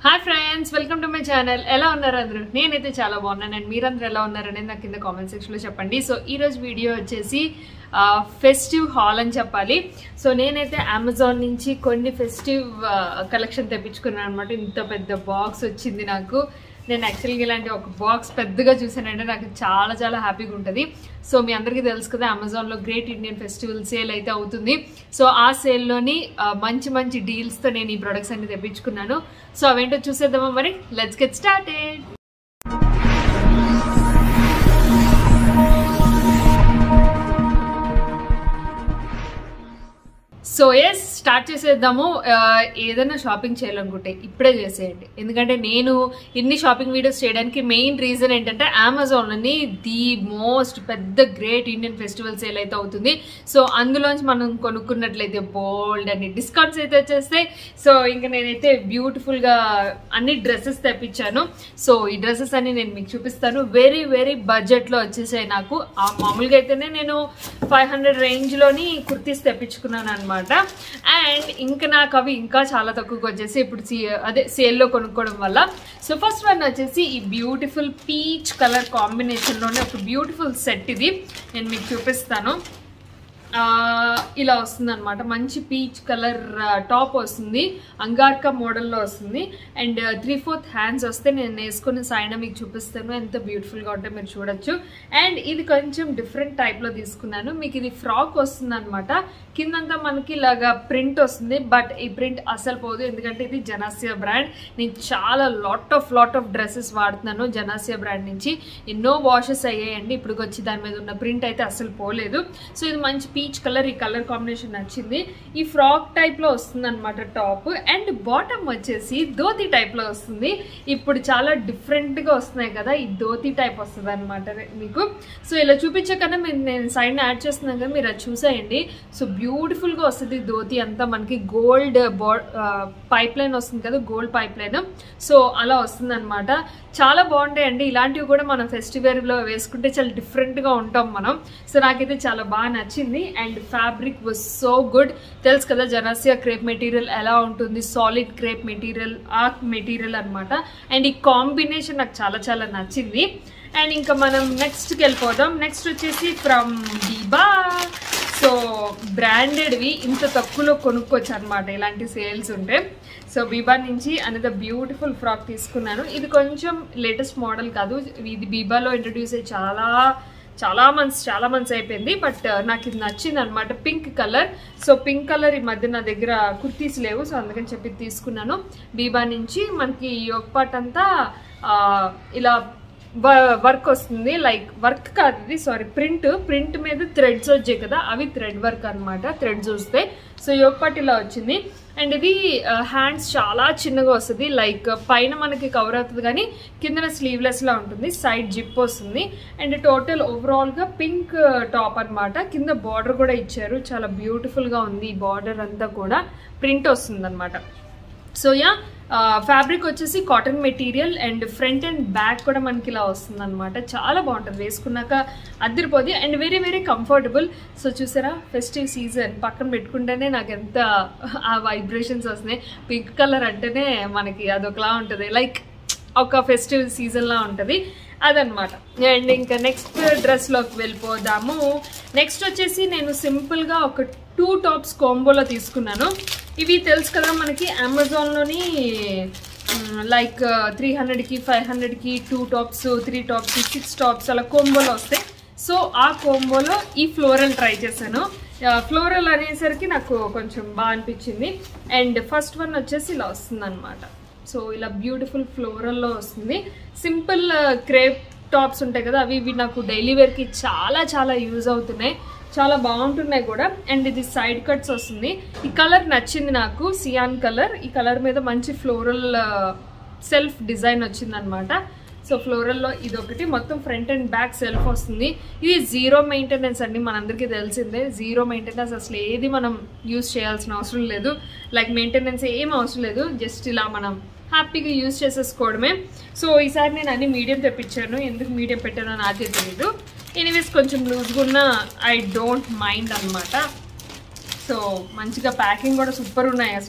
hi friends welcome to my channel ఎలా ఉన్నారు అందరూ నేనైతే చాలా బాగున్నాను అండ్ మీరందరూ ఎలా ఉన్నారనేది నాకు కింద కామెంట్ సెక్షన్లో చెప్పండి సో ఈరోజు వీడియో వచ్చేసి ఫెస్టివ్ హాల్ అని చెప్పాలి సో నేనైతే అమెజాన్ నుంచి కొన్ని ఫెస్టివ్ కలెక్షన్ తెప్పించుకున్నాను అనమాట ఇంత పెద్ద బాక్స్ వచ్చింది నాకు నేను యాక్చువల్గా ఇలాంటి ఒక బాక్స్ పెద్దగా చూసానంటే నాకు చాలా చాలా హ్యాపీగా ఉంటుంది సో మీ అందరికీ తెలుసు కదా అమెజాన్లో గ్రేట్ ఇండియన్ ఫెస్టివల్ సేల్ అయితే అవుతుంది సో ఆ సేల్లోని మంచి మంచి డీల్స్తో నేను ఈ ప్రొడక్ట్స్ అన్ని తెప్పించుకున్నాను సో అవేంటో చూసేద్దామా మరి let's get started so yes start చేసేద్దాము ఆ, ఏదైనా షాపింగ్ చేయాలనుకుంటే ఇప్పుడే చేసేయండి ఎందుకంటే నేను ఇన్ని షాపింగ్ వీడియోస్ చేయడానికి మెయిన్ రీజన్ ఏంటంటే అమెజాన్లోని ది మోస్ట్ పెద్ద గ్రేట్ ఇండియన్ ఫెస్టివల్ సేల్ అయితే అవుతుంది సో అందులోంచి మనం కొనుక్కున్నట్లయితే బోల్డ్ అని డిస్కౌంట్స్ అయితే వచ్చేస్తే సో ఇంకా నేనైతే బ్యూటిఫుల్గా అన్ని డ్రెస్సెస్ తెప్పించాను సో ఈ డ్రెస్సెస్ అన్ని నేను మీకు చూపిస్తాను వెరీ వెరీ బడ్జెట్లో వచ్చేసాయి నాకు ఆ మామూలుగా అయితేనే నేను ఫైవ్ హండ్రెడ్ రేంజ్లోని కుర్తీస్ తెప్పించుకున్నాను అనమాట అండ్ ఇంకా నాకు అవి ఇంకా చాలా తక్కువగా వచ్చేసి ఇప్పుడు సీ- అదే సేల్లో కొనుక్కోవడం వల్ల సో ఫస్ట్ వన్ వచ్చేసి ఈ బ్యూటిఫుల్ పీచ్ కలర్ కాంబినేషన్లోనే ఒక బ్యూటిఫుల్ సెట్ ఇది నేను మీకు చూపిస్తాను ఆ, ఇలా వస్తుంది అనమాట మంచి పీచ్ కలర్ టాప్ వస్తుంది అంగార్కా మోడల్లో వస్తుంది అండ్ త్రీ ఫోర్త్ హ్యాండ్స్ వస్తే నేను వేసుకున్న సైడ్ మీకు చూపిస్తాను ఎంత బ్యూటిఫుల్గా ఉంటే మీరు చూడొచ్చు అండ్ ఇది కొంచెం డిఫరెంట్ టైప్లో తీసుకున్నాను మీకు ఇది ఫ్రాక్ వస్తుంది అనమాట కిందంతా మనకి ఇలాగా ప్రింట్ వస్తుంది బట్ ఈ ప్రింట్ అసలు పోదు ఎందుకంటే ఇది జనాసియా బ్రాండ్ నేను చాలా lot of lot of dresses వాడుతున్నాను జనాసియా బ్రాండ్ నుంచి ఎన్నో వాషెస్ అయ్యాయండి ఇప్పుడు వచ్చి దాని మీద ఉన్న ప్రింట్ అయితే అసలు పోలేదు సో ఇది మంచి పీచ్ కలర్ ఈ కలర్ కాంబినేషన్ నచ్చింది ఈ ఫ్రాక్ టైప్లో వస్తుంది అనమాట టాప్ అండ్ బాటమ్ వచ్చేసి ధోతి టైప్లో వస్తుంది ఇప్పుడు చాలా డిఫరెంట్గా వస్తున్నాయి కదా ఈ ధోతి టైప్ వస్తుంది అనమాట మీకు సో ఇలా చూపించకన్నా మీరు నేను సైడ్ యాడ్ చేస్తున్నాను కదా మీరు అది చూసేయండి సో బ్యూటిఫుల్గా వస్తుంది ధోతి అంతా మనకి గోల్డ్ బా పైప్ లైన్ వస్తుంది కదా గోల్డ్ పైప్ లైన్ సో అలా వస్తుంది అనమాట చాలా బాగుంటాయండి ఇలాంటివి కూడా మనం ఫెస్టివల్లో వేసుకుంటే చాలా డిఫరెంట్గా ఉంటాం మనం సో నాకైతే చాలా బాగా నచ్చింది and fabric was so good తెలుసు కదా జనాసియా క్రేప్ మెటీరియల్ ఎలా ఉంటుంది solid crepe material arc material అనమాట అండ్ ఈ కాంబినేషన్ నాకు చాలా చాలా నచ్చింది అండ్ ఇంకా మనం నెక్స్ట్కి వెళ్ళిపోదాం నెక్స్ట్ వచ్చేసి ఫ్రమ్ దీబా సో బ్రాండెడ్వి ఇంత తక్కువలో కొనుక్కోవచ్చు అనమాట ఇలాంటి సేల్స్ ఉంటే సో బీబా నుంచి అనేది బ్యూటిఫుల్ ఫ్రాక్ తీసుకున్నాను ఇది కొంచెం లేటెస్ట్ మోడల్ కాదు ఇది బీబాలో ఇంట్రడ్యూస్ అయ్యి చాలా చాలా మంత్స్ చాలా మంత్స్ అయిపోయింది బట్ నాకు ఇది నచ్చింది అనమాట pink colour so pink colour ఈ మధ్య నా దగ్గర కుర్తీస్ లేవు సో అందుకని చెప్పి తీసుకున్నాను బీబా నుంచి మనకి యోగ్ పాట్ అంతా ఆ, ఇలా వర్క్ వస్తుంది లైక్ వర్క్ కాదు ఇది సారీ ప్రింట్ ప్రింట్ మీద థ్రెడ్స్ వచ్చాయి కదా అవి థ్రెడ్ వర్క్ అనమాట థ్రెడ్స్ వస్తే సో యోగపాట్ ఇలా వచ్చింది అండ్ ఇది హ్యాండ్స్ చాలా చిన్నగా వస్తుంది లైక్ పైన మనకి కవర్ అవుతుంది కానీ కిందన స్లీవ్లెస్లా ఉంటుంది సైడ్ జిప్ వస్తుంది అండ్ టోటల్ ఓవరాల్గా పింక్ టాప్ అన్నమాట కింద బార్డర్ కూడా ఇచ్చారు చాలా బ్యూటిఫుల్గా ఉంది ఈ బార్డర్ అంతా కూడా ప్రింట్ వస్తుంది అనమాట సో యా ఫ్యాబ్రిక్ వచ్చేసి cotton material and front and back కూడా మనకి ఇలా వస్తుంది అనమాట చాలా బాగుంటుంది వేసుకున్నాక అద్దరిపోద్ది and very very comfortable so చూసారా ఫెస్టివ్ సీజన్ పక్కన పెట్టుకుంటేనే నాకు ఎంత ఆ వైబ్రేషన్స్ వస్తున్నాయి పింక్ కలర్ అంటేనే మనకి అదొకలా ఉంటుంది లైక్ ఒక ఫెస్టివ్ సీజన్లా ఉంటుంది అదనమాట అండ్ ఇంకా నెక్స్ట్ డ్రెస్లోకి వెళ్ళిపోదాము నెక్స్ట్ వచ్చేసి నేను సింపుల్గా ఒక టూ టాప్స్ కాంబోలో తీసుకున్నాను ఇవి తెలుసు కదా మనకి అమెజాన్లోని లైక్ త్రీ హండ్రెడ్కి ఫైవ్ హండ్రెడ్కి two tops three tops six tops అలా కోంబోలో వస్తాయి సో ఆ కోంబోలో ఈ ఫ్లోరల్ ట్రై చేశాను ఫ్లోరల్ అనేసరికి నాకు కొంచెం బాగా అనిపించింది అండ్ ఫస్ట్ వన్ వచ్చేసి ఇలా వస్తుంది సో ఇలా బ్యూటిఫుల్ ఫ్లోరల్లో వస్తుంది సింపుల్ క్రేప్ టాప్స్ ఉంటాయి కదా అవి ఇవి నాకు డైలీ వేర్కి చాలా చాలా యూజ్ అవుతున్నాయి చాలా బాగుంటున్నాయి కూడా అండ్ ఇది సైడ్ కట్స్ వస్తుంది ఈ కలర్ నచ్చింది నాకు సియాన్ కలర్ ఈ కలర్ మీద మంచి ఫ్లోరల్ సెల్ఫ్ డిజైన్ వచ్చిందనమాట సో ఫ్లోరల్లో ఇది ఒకటి మొత్తం ఫ్రంట్ అండ్ బ్యాక్ సెల్ఫ్ వస్తుంది ఇది జీరో మెయింటెనెన్స్ అండి మనందరికీ తెలిసిందే జీరో మెయింటెనెన్స్ అసలు ఏది మనం యూస్ చేయాల్సిన అవసరం లేదు లైక్ మెయింటెనెన్స్ ఏం అవసరం లేదు జస్ట్ ఇలా మనం హ్యాపీగా యూస్ చేసేసుకోవడమే సో ఈసారి నేను అన్ని మీడియం తెప్పించాను ఎందుకు మీడియం పెట్టానో నాకే తెలీదు ఎనీవేస్ కొంచెం లూజ్గా ఉన్న ఐ డోంట్ మైండ్ అనమాట సో మంచిగా ప్యాకింగ్ కూడా సూపర్ ఉన్నాయి అసలు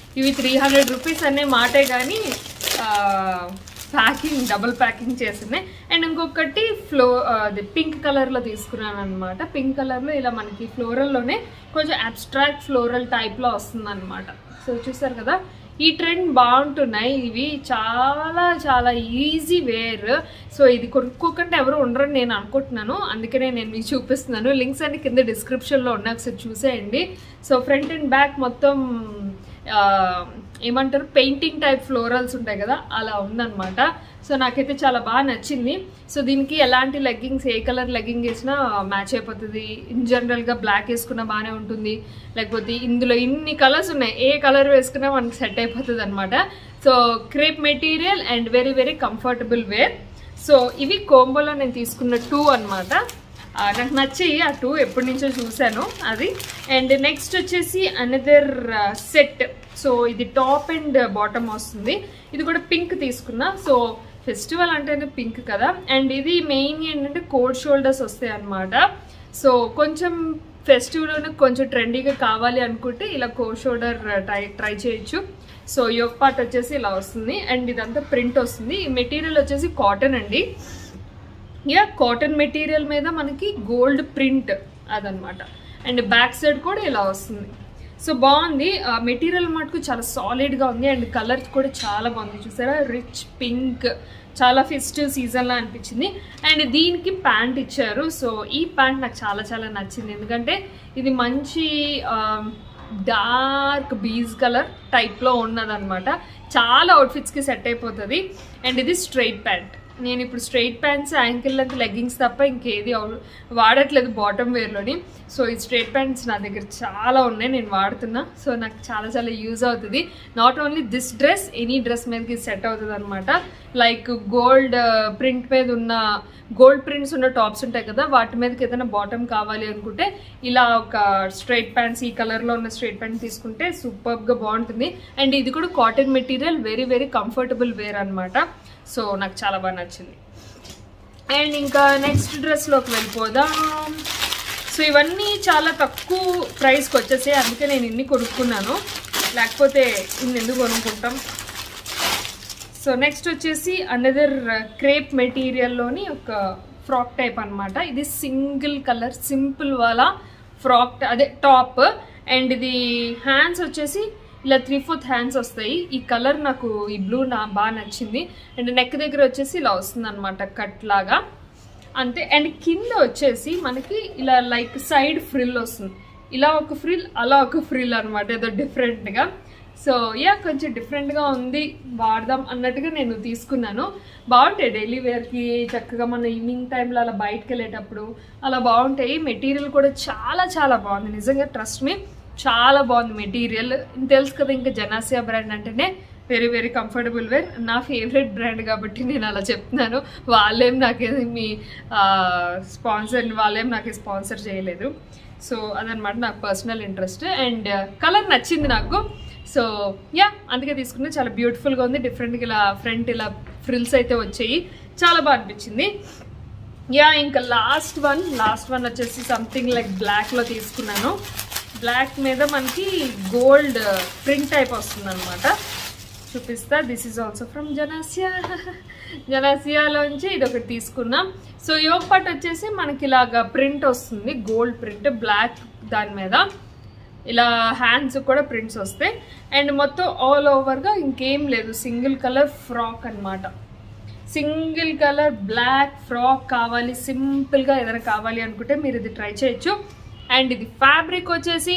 ఇవి త్రీ హండ్రెడ్ రూపీస్ అనే మాటే కానీ ప్యాకింగ్ డబుల్ ప్యాకింగ్ చేసినాయి అండ్ ఇంకొకటి ఫ్లో అది పింక్ కలర్లో తీసుకున్నాను అనమాట పింక్ కలర్లో ఇలా మనకి ఫ్లోరల్లోనే కొంచెం అబ్స్ట్రాక్ట్ ఫ్లోరల్ టైప్లో వస్తుంది అనమాట సో చూసారు కదా ఈ ట్రెండ్ బాగుంటున్నాయి ఇవి చాలా చాలా ఈజీ వేర్ సో ఇది కొనుక్కోకుండా ఎవరు ఉండరని నేను అనుకుంటున్నాను అందుకనే నేను మీకు చూపిస్తున్నాను లింక్స్ అన్ని కింద డిస్క్రిప్షన్లో ఉన్నాయి ఒకసారి చూసేయండి సో ఫ్రంట్ అండ్ బ్యాక్ మొత్తం ఆ, ఏమంటారు పెయింటింగ్ టైప్ ఫ్లోరల్స్ ఉంటాయి కదా అలా ఉందన్నమాట సో నాకైతే చాలా బాగా నచ్చింది సో దీనికి ఎలాంటి లెగ్గింగ్స్ ఏ కలర్ లెగ్గింగ్ వేసినా మ్యాచ్ అయిపోతుంది ఇన్ జనరల్గా బ్లాక్ వేసుకున్నా బాగానే ఉంటుంది లేకపోతే ఇందులో ఇన్ని కలర్స్ ఉన్నాయి ఏ కలర్ వేసుకున్నా మనకి సెట్ అయిపోతుంది అనమాట so crepe material and very very comfortable wear so ఇవి కోంబోలో నేను తీసుకున్న టూ అనమాట ఆ, నాకు నచ్చాయి ఆ టూ ఎప్పటి నుంచో చూశాను అది అండ్ నెక్స్ట్ వచ్చేసి అనదర్ సెట్ సో ఇది టాప్ అండ్ బాటమ్ వస్తుంది ఇది కూడా పింక్ తీసుకున్నా సో ఫెస్టివల్ అంటేనే పింక్ కదా అండ్ ఇది మెయిన్ ఏంటంటే కోడ్ షోల్డర్స్ వస్తాయి అన్నమాట సో కొంచెం ఫెస్టివల్లోనే కొంచెం ట్రెండీగా కావాలి అనుకుంటే ఇలా కోడ్ షోల్డర్ ట్రై ట్రై చేయొచ్చు సో యోగ్ పార్ట్ వచ్చేసి ఇలా వస్తుంది అండ్ ఇదంతా ప్రింట్ వస్తుంది ఈ మెటీరియల్ వచ్చేసి కాటన్ అండి యా కాటన్ మెటీరియల్ మీద మనకి గోల్డ్ ప్రింట్ అదనమాట అండ్ బ్యాక్ సైడ్ కూడా ఇలా వస్తుంది సో బాగుంది ఆ మెటీరియల్ మటుకు చాలా సాలిడ్గా ఉంది అండ్ కలర్ కూడా చాలా బాగుంది చూసారా రిచ్ పింక్ చాలా ఫెస్టివ్ సీజన్లా అనిపించింది అండ్ దీనికి ప్యాంట్ ఇచ్చారు సో ఈ ప్యాంట్ నాకు చాలా చాలా నచ్చింది ఎందుకంటే ఇది మంచి డార్క్ బీజ్ కలర్ టైప్లో ఉన్నదన్నమాట చాలా అవుట్ఫిట్స్కి సెట్ అయిపోతుంది అండ్ ఇది స్ట్రైట్ ప్యాంట్ నేను ఇప్పుడు straight pants ankle length leggings తప్ప ఇంకేది అవ- వాడట్లేదు బాటమ్ వేర్లోని సో ఈ స్ట్రైట్ ప్యాంట్స్ నా దగ్గర చాలా ఉన్నాయి నేను వాడుతున్నా సో నాకు చాలా చాలా యూజ్ అవుతుంది not only this dress any dress మీదకి సెట్ అవుతుంది అనమాట లైక్ గోల్డ్ ప్రింట్ మీద ఉన్న గోల్డ్ ప్రింట్స్ ఉన్న టాప్స్ ఉంటాయి కదా వాటి మీదకి ఏదైనా బాటమ్ కావాలి అనుకుంటే ఇలా ఒక స్ట్రైట్ ప్యాంట్స్ ఈ కలర్లో ఉన్న స్ట్రైట్ ప్యాంట్ తీసుకుంటే సూపర్గా బాగుంటుంది అండ్ ఇది కూడా cotton material very very comfortable wear అనమాట సో నాకు చాలా బాగా నచ్చింది అండ్ ఇంకా నెక్స్ట్ డ్రెస్లోకి వెళ్ళిపోదాం సో ఇవన్నీ చాలా తక్కువ ప్రైస్కి వచ్చేసాయి అందుకే నేను ఇన్ని కొనుక్కున్నాను లేకపోతే ఇన్ని ఎందుకు కొనుక్కుంటాం సో నెక్స్ట్ వచ్చేసి అనదర్ క్రేప్ మెటీరియల్లోని ఒక ఫ్రాక్ టైప్ అన్నమాట ఇది సింగిల్ కలర్ సింపుల్ వాళ్ళ ఫ్రాక్ అదే టాప్ అండ్ ఇది హ్యాండ్స్ వచ్చేసి ఇలా త్రీ ఫోర్త్ హ్యాండ్స్ వస్తాయి ఈ కలర్ నాకు ఈ బ్లూ నా బాగా నచ్చింది అండ్ నెక్ దగ్గర వచ్చేసి ఇలా వస్తుంది అనమాట కట్ లాగా అంతే అండ్ కింద వచ్చేసి మనకి ఇలా లైక్ సైడ్ ఫ్రిల్ వస్తుంది ఇలా ఒక ఫ్రిల్ అలా ఒక ఫ్రిల్ అనమాట ఏదో డిఫరెంట్గా సో యా కొంచెం డిఫరెంట్గా ఉంది వాడదాం అన్నట్టుగా నేను తీసుకున్నాను బాగుంటాయి డైలీ వేర్కి చక్కగా మన ఈవినింగ్ టైంలో అలా బయటకు వెళ్ళేటప్పుడు అలా బాగుంటాయి మెటీరియల్ కూడా చాలా చాలా బాగుంది నిజంగా ట్రస్ట్ మీ చాలా బాగుంది మెటీరియల్ తెలుసు కదా ఇంకా జనాసియా బ్రాండ్ అంటేనే వెరీ వెరీ కంఫర్టబుల్ వేర్ నా ఫేవరెట్ బ్రాండ్ కాబట్టి నేను అలా చెప్తున్నాను వాళ్ళేం నాకేది మీ స్పాన్సర్ వాళ్ళేం నాకు స్పాన్సర్ చేయలేదు సో అదనమాట నాకు పర్సనల్ ఇంట్రెస్ట్ అండ్ కలర్ నచ్చింది నాకు సో యా అందుకే తీసుకున్నా చాలా బ్యూటిఫుల్గా ఉంది డిఫరెంట్గా ఇలా ఫ్రంట్ ఇలా ఫ్రిల్స్ అయితే వచ్చాయి చాలా బాగా అనిపించింది యా ఇంకా లాస్ట్ వన్ లాస్ట్ వన్ వచ్చేసి సంథింగ్ లైక్ బ్లాక్లో తీసుకున్నాను బ్లాక్ మీద మనకి గోల్డ్ ప్రింట్ టైప్ వస్తుంది అనమాట చూపిస్తా this is also from Janasya జనాసియాలోంచి ఇది ఒకటి తీసుకున్నాం సో యోగ్ పాట్ వచ్చేసి మనకి ఇలాగా ప్రింట్ వస్తుంది గోల్డ్ ప్రింట్ బ్లాక్ దాని మీద ఇలా హ్యాండ్స్ కూడా ప్రింట్స్ వస్తాయి అండ్ మొత్తం ఆల్ ఓవర్గా ఇంకేం లేదు సింగిల్ కలర్ ఫ్రాక్ అన్నమాట సింగిల్ కలర్ బ్లాక్ ఫ్రాక్ కావాలి సింపుల్గా ఏదైనా కావాలి అనుకుంటే మీరు ఇది ట్రై చేయొచ్చు అండ్ ఇది ఫ్యాబ్రిక్ వచ్చేసి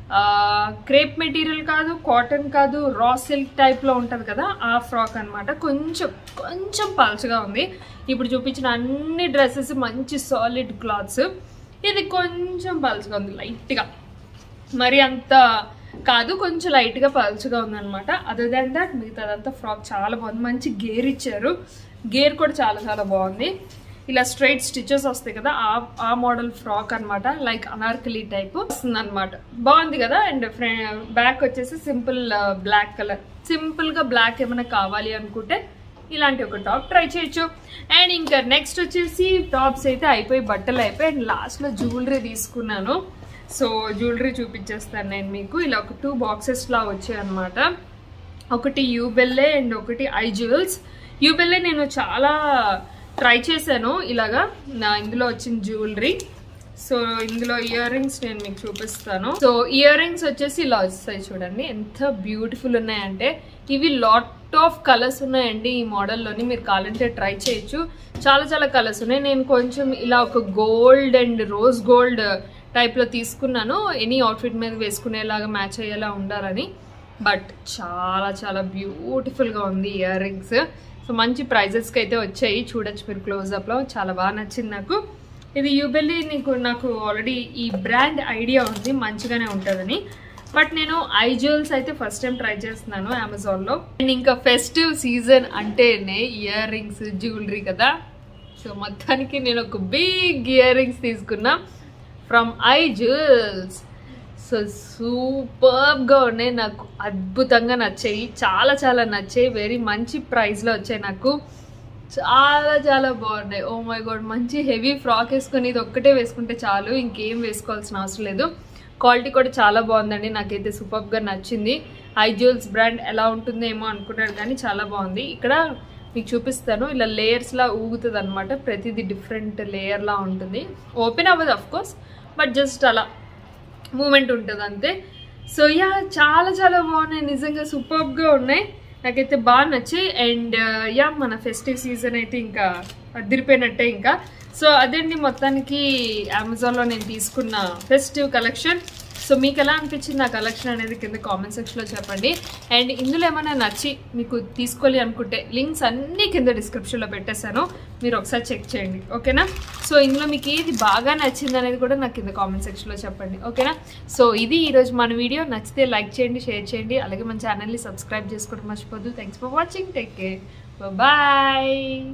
క్రేప్ మెటీరియల్ కాదు కాటన్ కాదు రా సిల్క్ టైప్లో ఉంటుంది కదా ఆ ఫ్రాక్ అన్నమాట కొంచెం కొంచెం పల్చగా ఉంది ఇప్పుడు చూపించిన అన్ని డ్రెస్సెస్ మంచి సాలిడ్ క్లాత్స్ ఇది కొంచెం పల్చగా ఉంది లైట్గా మరి అంత కాదు కొంచెం లైట్గా పలుచగా ఉందన్నమాట అదర్ దాన్ దట్ మిగతాదంతా ఫ్రాక్ చాలా బాగుంది మంచి గేర్ ఇచ్చారు గేర్ కూడా చాలా చాలా బాగుంది ఇలా స్ట్రైట్ స్టిచెస్ వస్తాయి కదా ఆ ఆ మోడల్ ఫ్రాక్ అన్నమాట లైక్ అనార్కలి టైప్ వస్తుంది అనమాట బాగుంది కదా అండ్ బ్యాక్ వచ్చేసి సింపుల్ బ్లాక్ కలర్ సింపుల్గా బ్లాక్ ఏమైనా కావాలి అనుకుంటే ఇలాంటి ఒక టాప్ ట్రై చేయొచ్చు అండ్ ఇంకా నెక్స్ట్ వచ్చేసి టాప్స్ అయితే అయిపోయి బట్టలు అయిపోయి అండ్ లాస్ట్లో జ్యువెలరీ తీసుకున్నాను సో జ్యువెలరీ చూపించేస్తాను నేను మీకు ఇలా ఒక టూ బాక్సెస్లా వచ్చాయి అనమాట ఒకటి యూబెల్లే అండ్ ఒకటి ఐ జ్యువెల్స్ యూబెల్లే నేను చాలా ట్రై చేశాను ఇలాగా నా ఇందులో వచ్చిన జ్యువెలరీ సో ఇందులో ఇయర్ రింగ్స్ నేను మీకు చూపిస్తాను సో ఇయర్ రింగ్స్ వచ్చేసి ఇలా వస్తాయి చూడండి ఎంత బ్యూటిఫుల్ ఉన్నాయంటే ఇవి లాట్ ఆఫ్ కలర్స్ ఉన్నాయండి ఈ మోడల్లోని మీరు కావాలంటే ట్రై చేయొచ్చు చాలా చాలా కలర్స్ ఉన్నాయి నేను కొంచెం ఇలా ఒక గోల్డ్ అండ్ రోజ్ గోల్డ్ టైప్లో తీసుకున్నాను ఎనీ అవుట్ఫిట్ మీద వేసుకునేలాగా మ్యాచ్ అయ్యేలా ఉండాలని బట్ చాలా చాలా బ్యూటిఫుల్గా ఉంది ఇయర్ రింగ్స్ సో మంచి ప్రైజెస్కి అయితే వచ్చాయి చూడొచ్చు మీరు క్లోజప్లో చాలా బాగా నచ్చింది నాకు ఇది యూబెల్లీ నీకు నాకు ఆల్రెడీ ఈ బ్రాండ్ ఐడియా ఉంది మంచిగానే ఉంటుందని బట్ నేను ఐ జ్యువెల్స్ అయితే ఫస్ట్ టైం ట్రై చేస్తున్నాను అమెజాన్లో అండ్ ఇంకా ఫెస్టివ్ సీజన్ అంటేనే ఇయర్ రింగ్స్ జ్యువెలరీ కదా సో మొత్తానికి నేను ఒక బిగ్ ఇయర్ రింగ్స్ తీసుకున్నా ఫ్రమ్ ఐ జ్యువెల్స్ సో సూపర్గా ఉన్నాయి నాకు అద్భుతంగా నచ్చాయి చాలా చాలా నచ్చాయి వెరీ మంచి ప్రైస్లో వచ్చాయి నాకు చాలా చాలా బాగున్నాయి ఓ మై గాడ్ మంచి హెవీ ఫ్రాక్ వేసుకొని ఇది ఒక్కటే వేసుకుంటే చాలు ఇంకేం వేసుకోవాల్సిన అవసరం లేదు క్వాలిటీ కూడా చాలా బాగుందండి నాకైతే సూపర్గా నచ్చింది ఐ జ్యువెల్స్ బ్రాండ్ ఎలా ఉంటుందేమో అనుకున్నాను కానీ చాలా బాగుంది ఇక్కడ మీకు చూపిస్తాను ఇలా లేయర్స్లా ఊగుతుంది అనమాట ప్రతిదీ డిఫరెంట్ లేయర్లా ఉంటుంది ఓపెన్ అవ్వదు అఫ్ కోర్స్ బట్ జస్ట్ అలా మూమెంట్ ఉంటుంది అంతే సో యా చాలా చాలా బాగున్నాయి నిజంగా సూపర్గా ఉన్నాయి నాకైతే బాగా నచ్చాయి అండ్ యా మన ఫెస్టివ్ సీజన్ అయితే ఇంకా అదిరిపోయినట్టే ఇంకా సో అదండి మొత్తానికి అమెజాన్లో నేను తీసుకున్న ఫెస్టివ్ కలెక్షన్ సో మీకు ఎలా అనిపించింది ఆ కలెక్షన్ అనేది కింద కామెంట్ సెక్షన్లో చెప్పండి అండ్ ఇందులో ఏమైనా నచ్చి మీకు తీసుకోవాలి అనుకుంటే లింక్స్ అన్నీ కింద డిస్క్రిప్షన్లో పెట్టేశాను మీరు ఒకసారి చెక్ చేయండి ఓకేనా సో ఇందులో మీకు ఏది బాగా నచ్చింది అనేది కూడా నాకు కింద కామెంట్ సెక్షన్లో చెప్పండి ఓకేనా సో ఇది ఈరోజు మన వీడియో నచ్చితే లైక్ చేయండి షేర్ చేయండి అలాగే మన ఛానల్ని సబ్స్క్రైబ్ చేసుకోవడం మర్చిపోద్దు thanks for watching take care bye